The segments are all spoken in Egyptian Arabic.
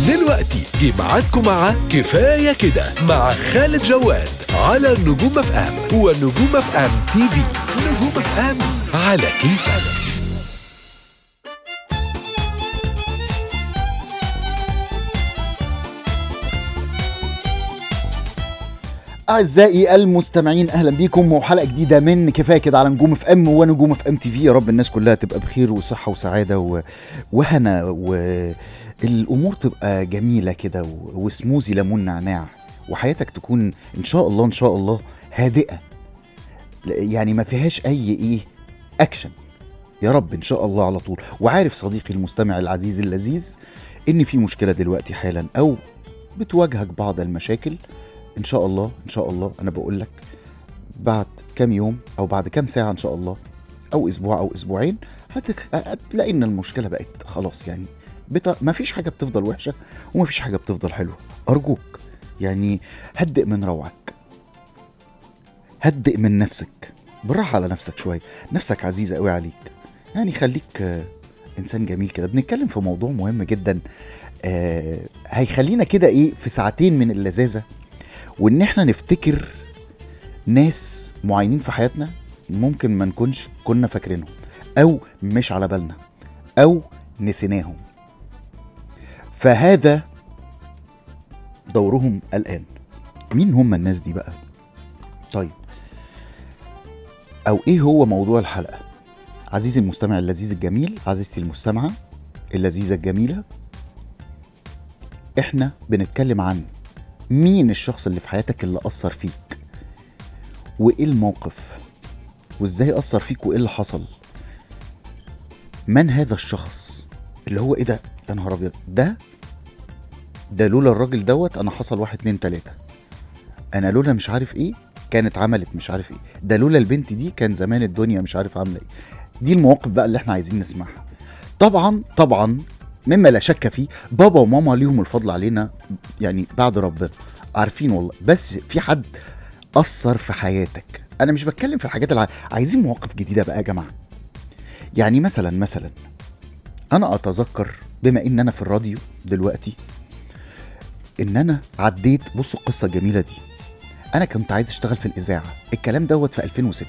دلوقتي جه ميعادكم مع كفاية كده مع خالد جواد على نجوم اف ام ونجوم اف ام تي في نجوم اف ام على كيفك اعزائي المستمعين اهلا بيكم وحلقه جديده من كفايه كده على نجوم اف ام ونجوم اف ام تي في يا رب الناس كلها تبقى بخير وصحه وسعاده و... وهنا والامور تبقى جميله كده و... وسموزي ليمون نعناع وحياتك تكون ان شاء الله ان شاء الله هادئه يعني ما فيهاش اي ايه اكشن يا رب ان شاء الله على طول وعارف صديقي المستمع العزيز اللذيذ ان في مشكله دلوقتي حالا او بتواجهك بعض المشاكل ان شاء الله ان شاء الله انا بقول لك بعد كام يوم او بعد كام ساعه ان شاء الله او اسبوع او اسبوعين هتك... هتلاقي ان المشكله بقت خلاص يعني بت... ما فيش حاجه بتفضل وحشه وما فيش حاجه بتفضل حلوه ارجوك يعني هدئ من روعك هدئ من نفسك بالراحه على نفسك شويه نفسك عزيزه قوي عليك يعني خليك آه، انسان جميل كده بنتكلم في موضوع مهم جدا آه هيخلينا كده ايه في ساعتين من اللذاذه وان احنا نفتكر ناس معينين في حياتنا ممكن ما نكونش كنا فاكرينهم او مش على بالنا او نسيناهم فهذا دورهم الان مين هم الناس دي بقى طيب او ايه هو موضوع الحلقه عزيزي المستمع اللذيذ الجميل عزيزتي المستمعه اللذيذه الجميله احنا بنتكلم عن مين الشخص اللي في حياتك اللي أثر فيك وإيه الموقف وإزاي أثر فيك وإيه اللي حصل من هذا الشخص اللي هو إيه ده يا نهار أبيض ده ده لولا الراجل دوت أنا حصل واحد اتنين تلاتة أنا لولا مش عارف إيه كانت عملت مش عارف إيه ده لولا البنت دي كان زمان الدنيا مش عارف عاملة إيه دي المواقف بقى اللي إحنا عايزين نسمعها طبعا طبعا مما لا شك فيه بابا وماما ليهم الفضل علينا يعني بعد ربنا عارفين والله بس في حد اثر في حياتك انا مش بتكلم في الحاجات اللي عايزين مواقف جديده بقى يا جماعه يعني مثلا مثلا انا اتذكر بما ان انا في الراديو دلوقتي ان انا عديت بصوا القصه الجميله دي انا كنت عايز اشتغل في الاذاعه الكلام دوت في 2006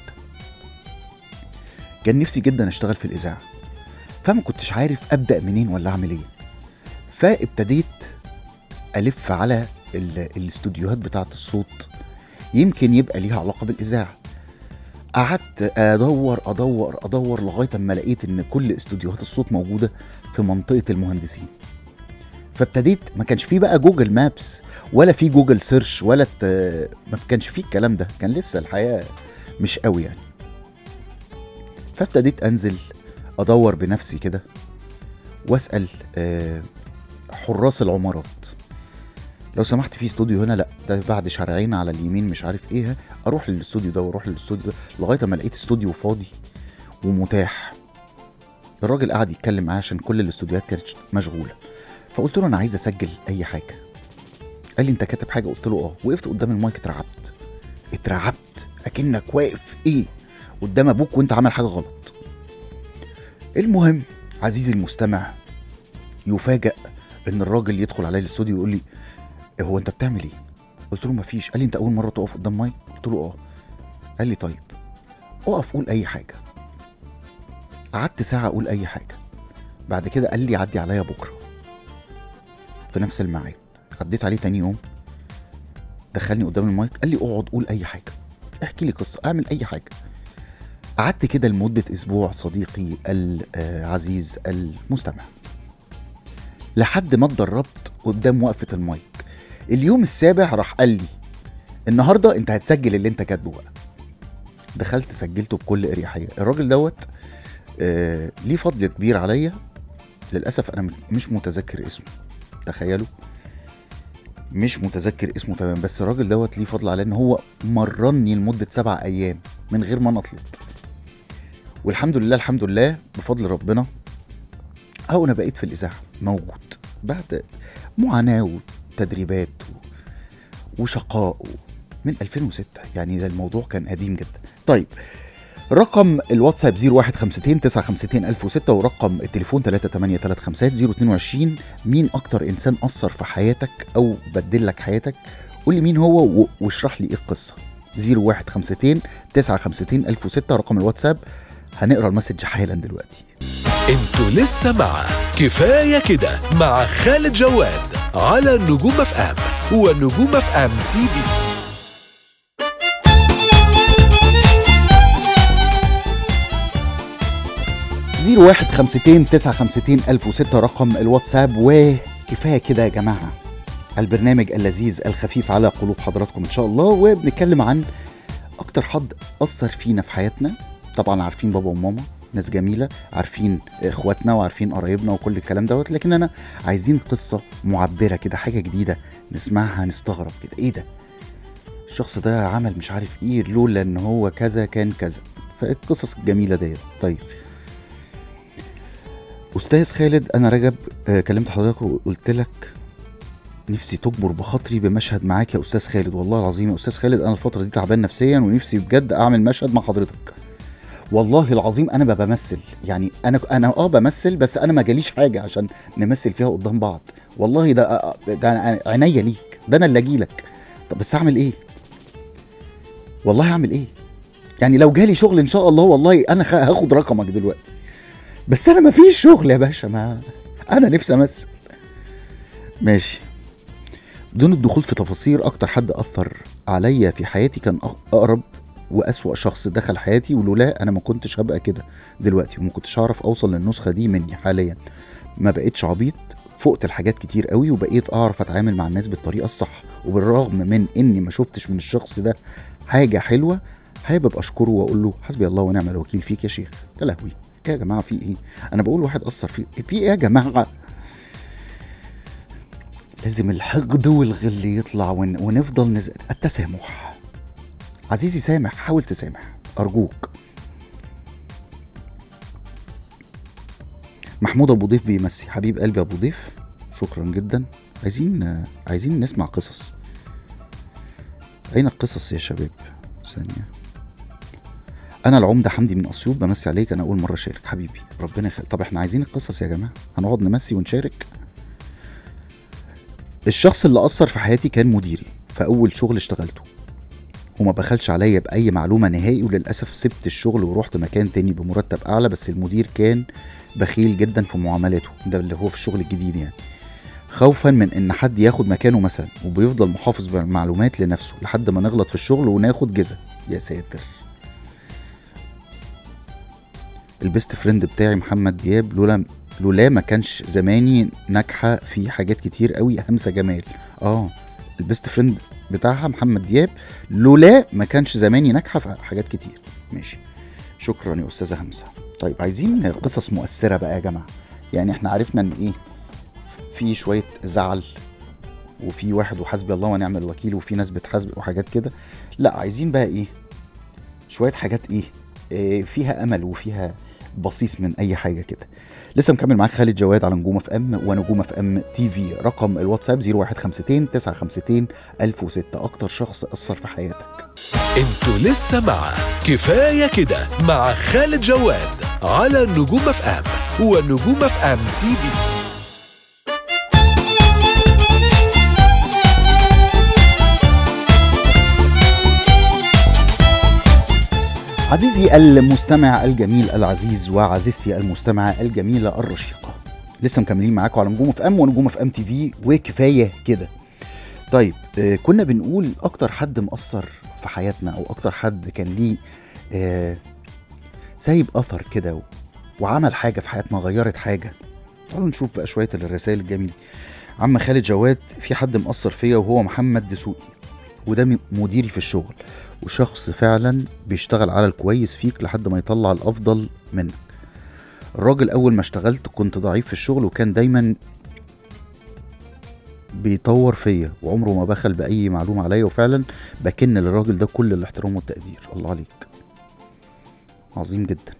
كان نفسي جدا اشتغل في الاذاعه فما كنتش عارف ابدا منين ولا اعمل ايه فابتديت الف على ال- الاستوديوهات بتاعه الصوت يمكن يبقى ليها علاقه بالاذاعه قعدت ادور ادور ادور لغايه اما لقيت ان كل استوديوهات الصوت موجوده في منطقه المهندسين فابتديت ما كانش فيه بقى جوجل مابس ولا في جوجل سيرش ولا ت... ما كانش فيه الكلام ده كان لسه الحياه مش قوي يعني فابتديت انزل ادور بنفسي كده واسال آه، حراس العمارات لو سمحت في استوديو هنا لا ده بعد شارعين على اليمين مش عارف ايه اروح للاستوديو ده واروح للاستوديو ده لغايه ما لقيت استوديو فاضي ومتاح الراجل قعد يتكلم معايا عشان كل الاستوديوهات كانت مشغوله فقلت له انا عايز اسجل اي حاجه قال لي انت كاتب حاجه قلت له اه وقفت قدام المايك اترعبت اترعبت اكنك واقف ايه قدام ابوك وانت عامل حاجه غلط المهم عزيزي المستمع يفاجأ ان الراجل يدخل عليا الاستوديو ويقول لي إيه هو انت بتعمل ايه؟ قلت له مفيش قال لي انت اول مره تقف قدام مايك؟ قلت له اه قال لي طيب اقف قول اي حاجه قعدت ساعه اقول اي حاجه بعد كده قال لي عدي عليا بكره في نفس الميعاد عديت عليه تاني يوم دخلني قدام المايك قال لي اقعد قول اي حاجه احكي لي قصه اعمل اي حاجه قعدت كده لمدة أسبوع صديقي العزيز المستمع لحد ما اتدربت قدام وقفة المايك اليوم السابع راح قال لي النهاردة انت هتسجل اللي انت كاتبه بقى دخلت سجلته بكل اريحية الراجل دوت آه ليه فضل كبير عليا للأسف أنا مش متذكر اسمه تخيلوا مش متذكر اسمه تمام بس الراجل دوت ليه فضل عليا ان هو مرني لمدة سبع أيام من غير ما نطلب والحمد لله الحمد لله بفضل ربنا اهو انا بقيت في الاذاعه موجود بعد معاناه وتدريبات و- وشقاء و- من 2006 يعني ده الموضوع كان قديم جدا طيب رقم الواتساب 0152 952 1006 ورقم التليفون 38355 022 مين اكتر انسان اثر في حياتك او بدل لك حياتك قول لي مين هو و- واشرح لي ايه القصه 0152 952 1006 رقم الواتساب هنقرا المسج حالا دلوقتي انتوا لسه مع كفاية كده مع خالد جواد على نجوم اف ام ونجوم اف ام تي في 0152 952 1006 رقم الواتساب وكفايه كده يا جماعه البرنامج اللذيذ الخفيف على قلوب حضراتكم ان شاء الله وبنتكلم عن اكتر حد اثر فينا في حياتنا طبعا عارفين بابا وماما ناس جميله عارفين اخواتنا وعارفين قرايبنا وكل الكلام دوت لكن انا عايزين قصه معبره كده حاجه جديده نسمعها نستغرب كده ايه ده الشخص ده عمل مش عارف ايه لولا ان هو كذا كان كذا فالقصص الجميله ديت طيب استاذ خالد انا رجب آه، كلمت حضرتك وقلت لك نفسي تجبر بخاطري بمشهد معاك يا استاذ خالد والله العظيم يا استاذ خالد انا الفتره دي تعبان نفسيا ونفسي بجد اعمل مشهد مع حضرتك والله العظيم انا ما بمثل يعني انا انا اه بمثل بس انا ما جاليش حاجه عشان نمثل فيها قدام بعض والله ده آه، ده أنا عينيا ليك ده انا اللي اجيلك طب بس اعمل ايه والله اعمل ايه يعني لو جالي شغل ان شاء الله والله انا خ- هاخد رقمك دلوقتي بس انا ما فيش شغل يا باشا ما انا نفسي امثل ماشي بدون الدخول في تفاصيل اكتر حد اثر عليا في حياتي كان أق- اقرب واسوا شخص دخل حياتي ولولا انا ما كنتش هبقى كده دلوقتي وما كنتش هعرف اوصل للنسخه دي مني حاليا ما بقتش عبيط فقت الحاجات كتير قوي وبقيت اعرف اتعامل مع الناس بالطريقه الصح وبالرغم من اني ما شفتش من الشخص ده حاجه حلوه حابب اشكره واقول له حسبي الله ونعم الوكيل فيك يا شيخ يا لهوي ايه يا جماعه في ايه انا بقول واحد اثر في في ايه يا جماعه لازم الحقد والغل يطلع ون... ونفضل نز... التسامح عزيزي سامح حاول تسامح ارجوك محمود ابو ضيف بيمسي حبيب قلبي ابو ضيف شكرا جدا عايزين عايزين نسمع قصص اين القصص يا شباب ثانيه انا العمده حمدي من اسيوط بمسي عليك انا اول مره اشارك حبيبي ربنا يخليك طب احنا عايزين القصص يا جماعه هنقعد نمسي ونشارك الشخص اللي اثر في حياتي كان مديري في اول شغل اشتغلته وما بخلش عليا باي معلومه نهائي وللاسف سبت الشغل ورحت مكان تاني بمرتب اعلى بس المدير كان بخيل جدا في معاملاته ده اللي هو في الشغل الجديد يعني خوفا من ان حد ياخد مكانه مثلا وبيفضل محافظ بالمعلومات لنفسه لحد ما نغلط في الشغل وناخد جزا يا ساتر البيست فريند بتاعي محمد دياب لولا لولا ما كانش زماني ناجحه في حاجات كتير قوي همسه جمال اه البيست فريند بتاعها محمد دياب لولا ما كانش زماني ناجحه في حاجات كتير ماشي شكرا يا استاذه همسه طيب عايزين قصص مؤثره بقى يا جماعه يعني احنا عرفنا ان ايه في شويه زعل وفي واحد وحسبي الله ونعم الوكيل وفي ناس بتحاسب وحاجات كده لا عايزين بقى ايه شويه حاجات ايه, إيه فيها امل وفيها بصيص من اي حاجه كده لسه مكمل معاك خالد جواد على نجوم اف ام ونجوم اف ام تي في رقم الواتساب 0152 952 1006 اكتر شخص اثر في حياتك انتوا لسه مع كفاية كده مع خالد جواد على نجوم اف ام ونجوم اف ام تي في عزيزي المستمع الجميل العزيز وعزيزتي المستمعة الجميلة الرشيقة لسه مكملين معاكم على نجوم اف ام ونجوم اف ام تي في وكفاية كده طيب آه كنا بنقول اكتر حد مأثر في حياتنا او اكتر حد كان ليه آه سايب اثر كده و- وعمل حاجة في حياتنا غيرت حاجة تعالوا نشوف بقى شوية الرسائل الجميلة عم خالد جواد في حد مأثر فيا وهو محمد دسوقي وده م- مديري في الشغل وشخص فعلا بيشتغل على الكويس فيك لحد ما يطلع الافضل منك الراجل اول ما اشتغلت كنت ضعيف في الشغل وكان دايما بيطور فيا وعمره ما بخل باي معلومه عليا وفعلا بكن للراجل ده كل الاحترام والتقدير الله عليك عظيم جدا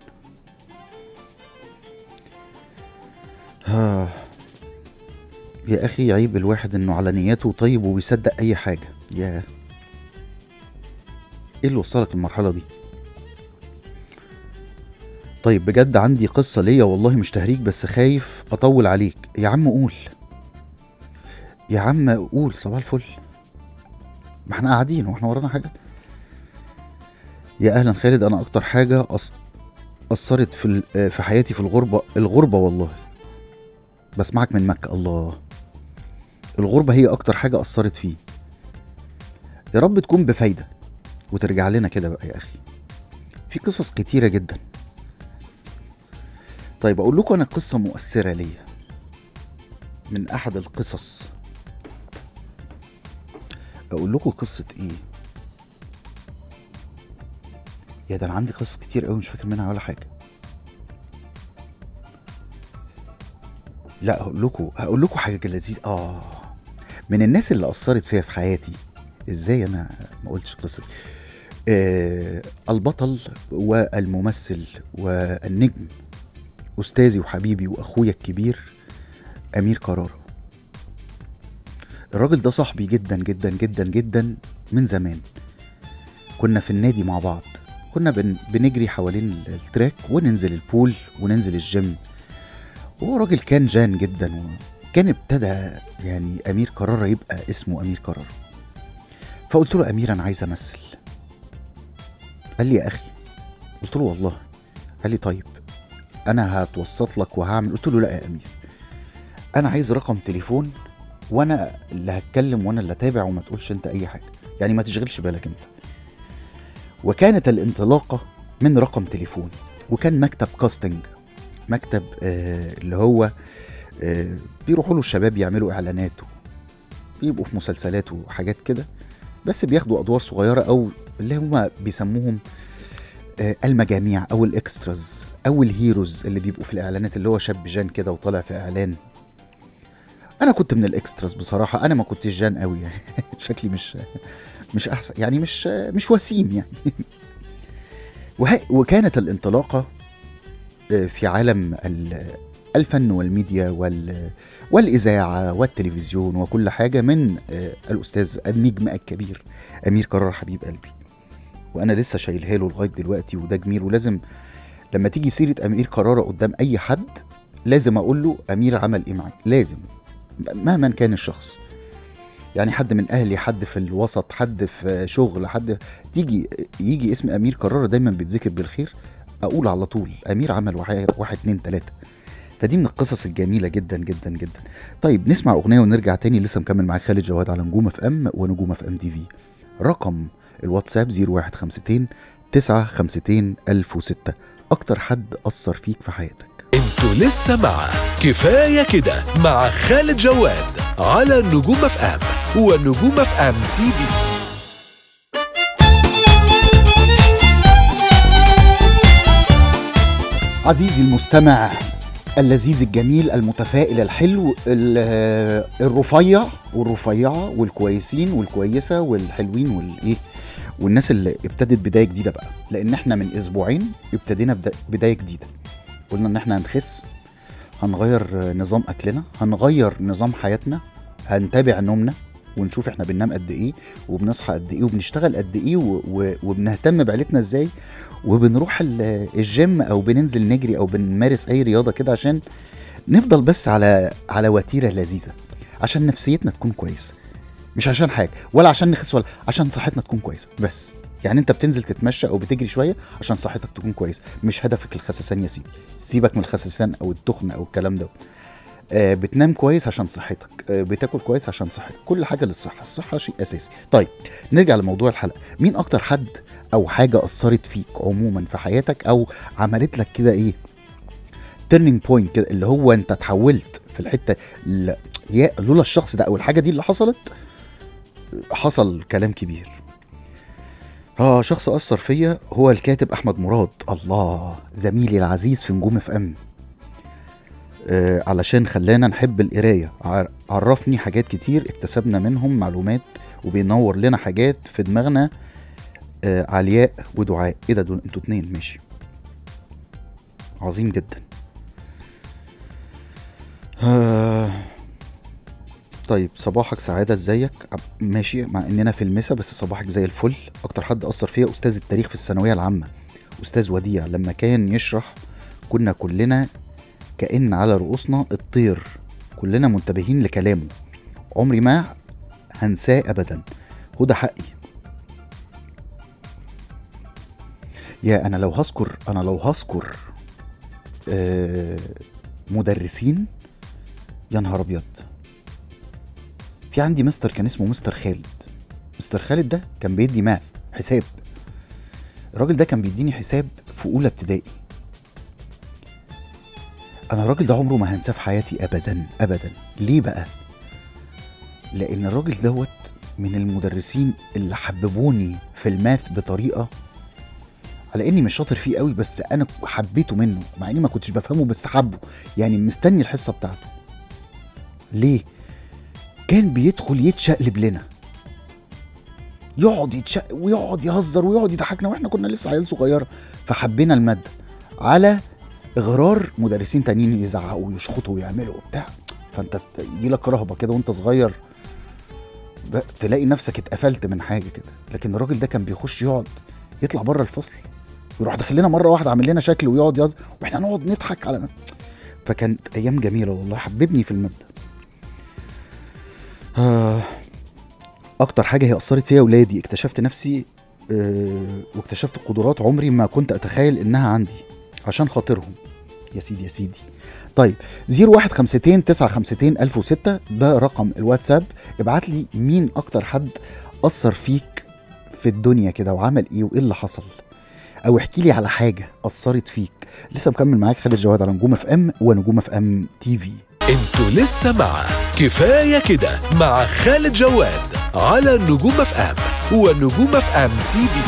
ها يا اخي عيب الواحد انه على نياته طيب وبيصدق اي حاجه ياه ايه اللي وصلك للمرحله دي طيب بجد عندي قصة ليا والله مش تهريج بس خايف أطول عليك يا عم قول يا عم قول صباح الفل ما احنا قاعدين واحنا ورانا حاجة يا أهلا خالد أنا أكتر حاجة أص... أثرت في ال- آه، في حياتي في الغربة الغربة والله بسمعك من مكة الله الغربة هي أكتر حاجة أثرت فيه يا رب تكون بفايدة وترجع لنا كده بقى يا أخي في قصص كتيرة جدا طيب أقول لكم أنا قصة مؤثرة ليا من أحد القصص أقول لكم قصة إيه يا ده أنا عندي قصص كتير أوي مش فاكر منها ولا حاجة لا هقول لكم هقول لكم حاجة لذيذة آه من الناس اللي أثرت فيا في حياتي إزاي أنا ما قلتش قصة آه البطل والممثل والنجم أستاذي وحبيبي وأخويا الكبير أمير قرارة الراجل ده صاحبي جدا جدا جدا جدا من زمان كنا في النادي مع بعض كنا بن بنجري حوالين التراك وننزل البول وننزل الجيم وهو راجل كان جان جدا وكان ابتدى يعني أمير قرارة يبقى اسمه أمير قرارة فقلت له أمير أنا عايز أمثل قال لي يا أخي قلت له والله قال لي طيب انا هتوسط لك وهعمل قلت له لا يا امير انا عايز رقم تليفون وانا اللي هتكلم وانا اللي اتابع وما تقولش انت اي حاجه يعني ما تشغلش بالك انت وكانت الانطلاقه من رقم تليفون وكان مكتب كاستنج مكتب آه اللي هو آه بيروحوا له الشباب يعملوا اعلانات بيبقوا في مسلسلات وحاجات كده بس بياخدوا ادوار صغيره او اللي هم بيسموهم آه، المجاميع او الاكستراز او الهيروز اللي بيبقوا في الاعلانات اللي هو شاب جان كده وطالع في اعلان انا كنت من الاكستراز بصراحه انا ما كنتش جان قوي يعني شكلي مش مش احسن يعني مش مش وسيم يعني وه- وكانت الانطلاقه آه، في عالم ال- الفن والميديا وال والاذاعه والتلفزيون وكل حاجه من آه، الاستاذ النجم الكبير امير قرار حبيب قلبي وانا لسه شايلها له لغايه دلوقتي وده جميل ولازم لما تيجي سيره امير قراره قدام اي حد لازم اقول له امير عمل ايه معاك لازم مهما كان الشخص يعني حد من اهلي حد في الوسط حد في شغل حد تيجي يجي اسم امير قراره دايما بيتذكر بالخير اقول على طول امير عمل واحد, واحد اتنين تلاته فدي من القصص الجميله جدا جدا جدا طيب نسمع اغنيه ونرجع تاني لسه مكمل معاك خالد جواد على نجوم اف ام ونجوم اف ام تي في رقم الواتساب 0152 952 1006 اكتر حد اثر فيك في حياتك انتوا لسه مع كفاية كده مع خالد جواد على نجوم اف ام ونجوم اف ام تي في عزيزي المستمع اللذيذ الجميل المتفائل الحلو ال- الرفيع والرفيعه والكويسين والكويسه والحلوين والايه والناس اللي ابتدت بدايه جديده بقى لان احنا من اسبوعين ابتدينا بدا- بدايه جديده قلنا ان احنا هنخس هنغير نظام اكلنا هنغير نظام حياتنا هنتابع نومنا ونشوف احنا بننام قد ايه وبنصحى قد ايه وبنشتغل قد ايه و- و- وبنهتم بعيلتنا ازاي وبنروح ال- الجيم او بننزل نجري او بنمارس اي رياضه كده عشان نفضل بس على على وتيره لذيذه عشان نفسيتنا تكون كويسه مش عشان حاجه ولا عشان نخس ولا عشان صحتنا تكون كويسه بس يعني انت بتنزل تتمشى او بتجري شويه عشان صحتك تكون كويسه مش هدفك الخسسان يا سيدي سيبك من الخسسان او التخن او الكلام ده آه بتنام كويس عشان صحتك آه بتاكل كويس عشان صحتك كل حاجه للصحه الصحه شيء اساسي طيب نرجع لموضوع الحلقه مين اكتر حد او حاجه اثرت فيك عموما في حياتك او عملت لك كده ايه تيرنينج بوينت كده اللي هو انت اتحولت في الحته اللي يا لولا الشخص ده او الحاجه دي اللي حصلت حصل كلام كبير اه شخص اثر فيا هو الكاتب احمد مراد الله زميلي العزيز في نجوم اف ام آه علشان خلانا نحب القرايه عر- عرفني حاجات كتير اكتسبنا منهم معلومات وبينور لنا حاجات في دماغنا آه علياء ودعاء ايه ده دول انتوا اتنين ماشي عظيم جدا آه طيب صباحك سعادة ازيك عب- ماشي مع اننا في المسا بس صباحك زي الفل اكتر حد اثر فيا استاذ التاريخ في الثانوية العامة استاذ وديع لما كان يشرح كنا كلنا كأن على رؤوسنا الطير كلنا منتبهين لكلامه عمري ما هنساه ابدا هدى حقي يا انا لو هذكر انا لو هذكر آه مدرسين يا نهار ابيض في عندي مستر كان اسمه مستر خالد مستر خالد ده كان بيدي ماث حساب الراجل ده كان بيديني حساب في اولى ابتدائي انا الراجل ده عمره ما هنساه في حياتي ابدا ابدا ليه بقى لان الراجل دوت من المدرسين اللي حببوني في الماث بطريقه على اني مش شاطر فيه قوي بس انا حبيته منه مع اني ما كنتش بفهمه بس حبه يعني مستني الحصه بتاعته ليه كان بيدخل يتشقلب لنا يقعد يتشق ويقعد يهزر ويقعد يضحكنا واحنا كنا لسه عيال صغيره فحبينا الماده على اغرار مدرسين تانيين يزعقوا ويشخطوا ويعملوا وبتاع فانت يجي لك رهبه كده وانت صغير ب- تلاقي نفسك اتقفلت من حاجه كده لكن الراجل ده كان بيخش يقعد يطلع بره الفصل ويروح داخل لنا مره واحده عامل لنا شكل ويقعد يهزر واحنا نقعد نضحك على فكانت ايام جميله والله حببني في الماده آه اكتر حاجه هي اثرت فيها ولادي اكتشفت نفسي آه واكتشفت قدرات عمري ما كنت اتخيل انها عندي عشان خاطرهم يا سيدي يا سيدي طيب 0152 952 1006 ده رقم الواتساب ابعت لي مين اكتر حد اثر فيك في الدنيا كده وعمل ايه وايه اللي حصل او احكي لي على حاجه اثرت فيك لسه مكمل معاك خالد جواد على نجوم اف ام ونجوم اف ام تي في انتوا لسه مع كفاية كده مع خالد جواد على نجوم اف ام ونجوم اف ام تي في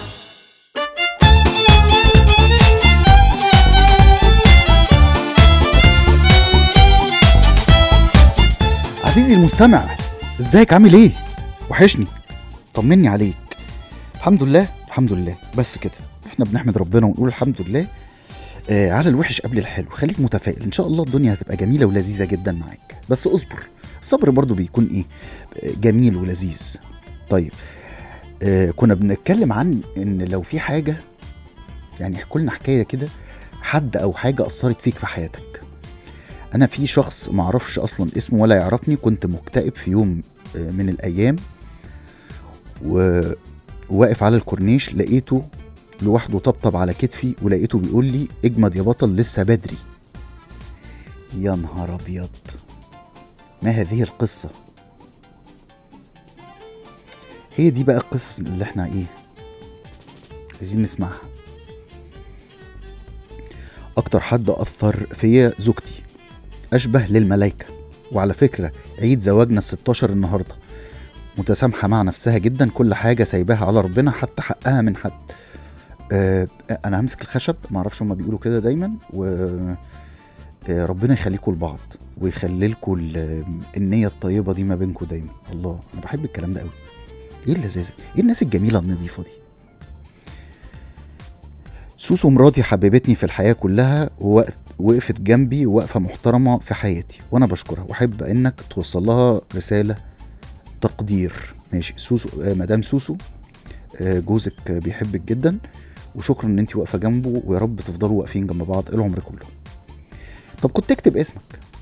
عزيزي المستمع ازيك عامل ايه وحشني طمني عليك الحمد لله الحمد لله بس كده احنا بنحمد ربنا ونقول الحمد لله آه على الوحش قبل الحلو خليك متفائل ان شاء الله الدنيا هتبقى جميله ولذيذه جدا معاك بس اصبر الصبر برضو بيكون ايه آه، جميل ولذيذ طيب آه كنا بنتكلم عن ان لو في حاجه يعني احكوا لنا حكايه كده حد او حاجه اثرت فيك في حياتك انا في شخص معرفش اصلا اسمه ولا يعرفني كنت مكتئب في يوم آه، من الايام وواقف على الكورنيش لقيته لوحده طبطب على كتفي ولقيته بيقول لي اجمد يا بطل لسه بدري يا نهار ابيض ما هذه القصه هي دي بقى القصص اللي احنا ايه عايزين نسمعها اكتر حد اثر فيا زوجتي اشبه للملايكه وعلى فكره عيد زواجنا ال 16 النهارده متسامحه مع نفسها جدا كل حاجه سايباها على ربنا حتى حقها من حد آه انا همسك الخشب ما اعرفش هما بيقولوا كده دايما و آه، ربنا يخليكم لبعض ويخلي لكم النيه الطيبه دي ما بينكم دايما الله انا بحب الكلام ده قوي ايه اللذاذه ايه الناس الجميله النظيفه دي سوسو مراتي حببتني في الحياه كلها ووقت وقفت جنبي وواقفه محترمه في حياتي وانا بشكرها واحب انك توصل لها رساله تقدير ماشي سوسو آه مدام سوسو آه جوزك بيحبك جدا وشكرا ان انت واقفه جنبه ويا رب تفضلوا واقفين جنب بعض العمر كله طب كنت اكتب اسمك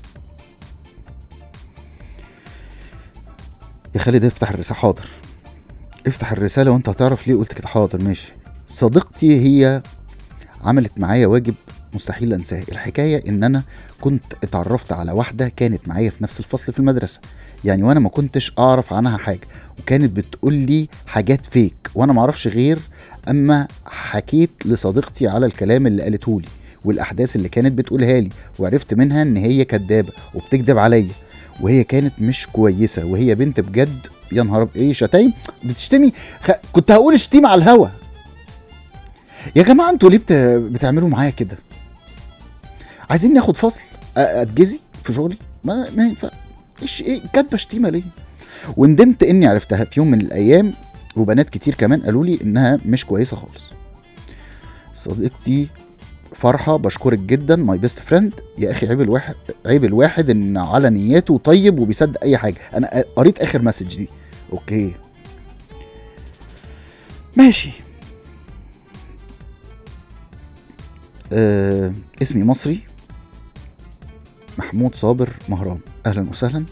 يا خالد افتح الرساله حاضر افتح الرساله وانت هتعرف ليه قلت كده حاضر ماشي صديقتي هي عملت معايا واجب مستحيل انساه الحكايه ان انا كنت اتعرفت على واحده كانت معايا في نفس الفصل في المدرسه يعني وانا ما كنتش اعرف عنها حاجه وكانت بتقول لي حاجات فيك وانا ما اعرفش غير اما حكيت لصديقتي على الكلام اللي قالته لي والاحداث اللي كانت بتقولها لي وعرفت منها ان هي كدابه وبتكذب عليا وهي كانت مش كويسه وهي بنت بجد يا نهار أب- ايه شتايم بتشتمي خ... كنت هقول شتيمه على الهوا يا جماعه انتوا ليه بت... بتعملوا معايا كده عايزين ناخد فصل أ- اتجزي في شغلي ما ما ينفع ايش ايه كاتبه شتيمه ليه وندمت اني عرفتها في يوم من الايام وبنات كتير كمان قالوا لي انها مش كويسه خالص صديقتي فرحه بشكرك جدا ماي بيست فريند يا اخي عيب الواحد عيب الواحد ان على نياته طيب وبيصدق اي حاجه انا قريت اخر مسج دي اوكي ماشي آه اسمي مصري محمود صابر مهران اهلا وسهلا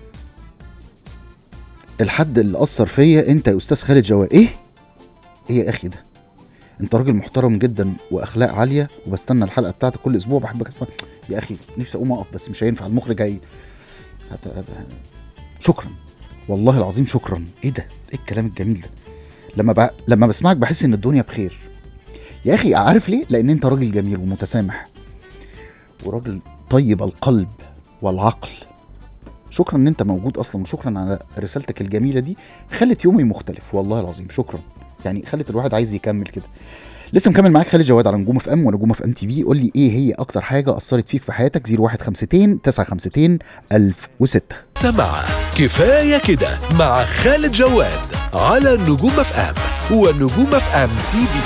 الحد اللي اثر فيا انت يا استاذ خالد جواد ايه ايه يا اخي ده انت راجل محترم جدا واخلاق عاليه وبستنى الحلقه بتاعتك كل اسبوع بحبك اسمع يا اخي نفسي اقوم اقف بس مش هينفع المخرج هي هت... شكرا والله العظيم شكرا ايه ده ايه الكلام الجميل ده لما ب... لما بسمعك بحس ان الدنيا بخير يا اخي عارف ليه لان انت راجل جميل ومتسامح وراجل طيب القلب والعقل شكرا ان انت موجود اصلا وشكرا على رسالتك الجميله دي خلت يومي مختلف والله العظيم شكرا يعني خلت الواحد عايز يكمل كده لسه مكمل معاك خالد جواد على نجوم اف ام ونجوم اف ام تي في قول لي ايه هي اكتر حاجه اثرت فيك في حياتك 0152 952 1006 سمع كفاية كده مع خالد جواد على نجوم اف ام ونجوم اف ام تي في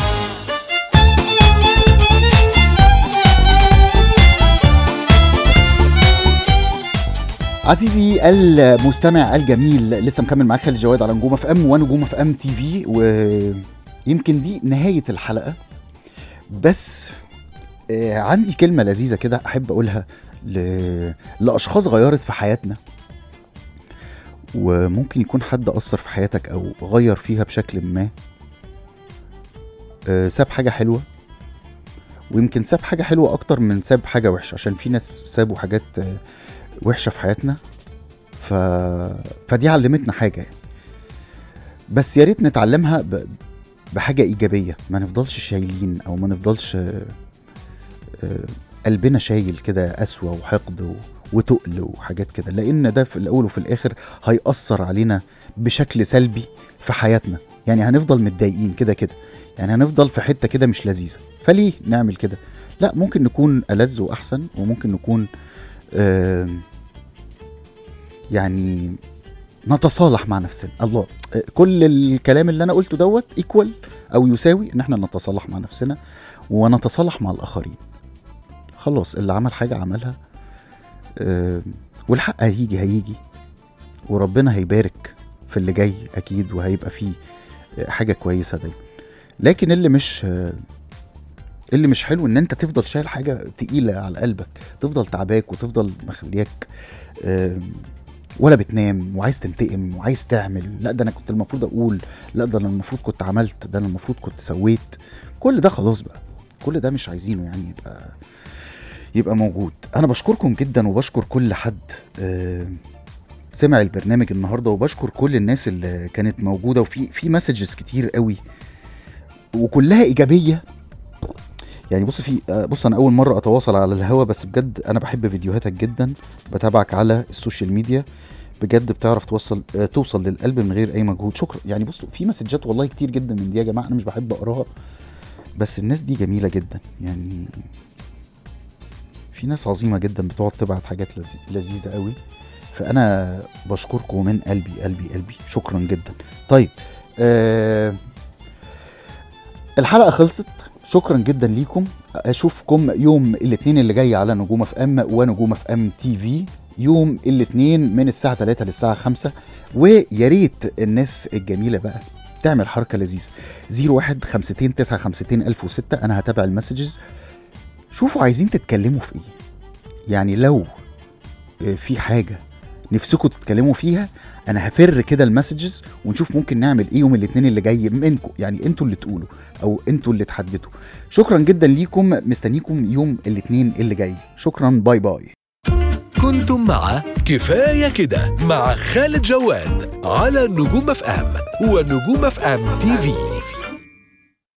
عزيزي المستمع الجميل لسه مكمل معاك خالد جواد على نجوم اف ام ونجوم اف ام تي في ويمكن دي نهايه الحلقه بس آه، عندي كلمه لذيذه كده احب اقولها ل... لاشخاص غيرت في حياتنا وممكن يكون حد اثر في حياتك او غير فيها بشكل ما آه، ساب حاجه حلوه ويمكن ساب حاجه حلوه اكتر من ساب حاجه وحشه عشان في ناس سابوا حاجات آه، وحشه في حياتنا ف... فدي علمتنا حاجه يعني. بس يا ريت نتعلمها ب... بحاجه ايجابيه ما نفضلش شايلين او ما نفضلش آه، آه، قلبنا شايل كده قسوه وحقد و... وتقل وحاجات كده لان ده في الاول وفي الاخر هيأثر علينا بشكل سلبي في حياتنا يعني هنفضل متضايقين كده كده يعني هنفضل في حته كده مش لذيذه فليه نعمل كده لا ممكن نكون ألذ واحسن وممكن نكون آم، يعني نتصالح مع نفسنا الله آه، كل الكلام اللي انا قلته دوت ايكوال او يساوي ان احنا نتصالح مع نفسنا ونتصالح مع الاخرين خلاص اللي عمل حاجه عملها آم، والحق هيجي هيجي وربنا هيبارك في اللي جاي اكيد وهيبقى فيه آه، حاجه كويسه دايما لكن اللي مش آه، اللي مش حلو ان انت تفضل شايل حاجه تقيله على قلبك تفضل تعباك وتفضل مخلياك آم، ولا بتنام وعايز تنتقم وعايز تعمل لا ده انا كنت المفروض اقول لا ده انا المفروض كنت عملت ده انا المفروض كنت سويت كل ده خلاص بقى كل ده مش عايزينه يعني يبقى يبقى موجود انا بشكركم جدا وبشكر كل حد آم، سمع البرنامج النهارده وبشكر كل الناس اللي كانت موجوده وفي في مسجز كتير قوي وكلها ايجابيه يعني بص في آه، بص انا اول مره اتواصل على الهوا بس بجد انا بحب فيديوهاتك جدا بتابعك على السوشيال ميديا بجد بتعرف توصل آه، توصل للقلب من غير اي مجهود شكرا يعني بصوا في مسجات والله كتير جدا من دي يا جماعه انا مش بحب اقراها بس الناس دي جميله جدا يعني في ناس عظيمه جدا بتقعد تبعت حاجات لذ- لذيذه قوي فانا بشكركم من قلبي قلبي قلبي شكرا جدا طيب آه الحلقه خلصت شكرا جدا ليكم اشوفكم يوم الاثنين اللي جاي على نجوم اف ام ونجوم اف ام تي في يوم الاثنين من الساعه 3 للساعه 5 ويا ريت الناس الجميله بقى تعمل حركه لذيذه 01 52 952 1006 انا هتابع المسجز شوفوا عايزين تتكلموا في ايه يعني لو آه، في حاجه نفسكم تتكلموا فيها انا هفر كده المسجز ونشوف ممكن نعمل ايه يوم الاثنين اللي جاي منكم يعني انتوا اللي تقولوا او انتوا اللي تحددوا شكرا جدا ليكم مستنيكم يوم الاثنين اللي جاي شكرا باي باي كنتم مع كفاية كده مع خالد جواد على نجوم اف ام ونجوم اف ام تي في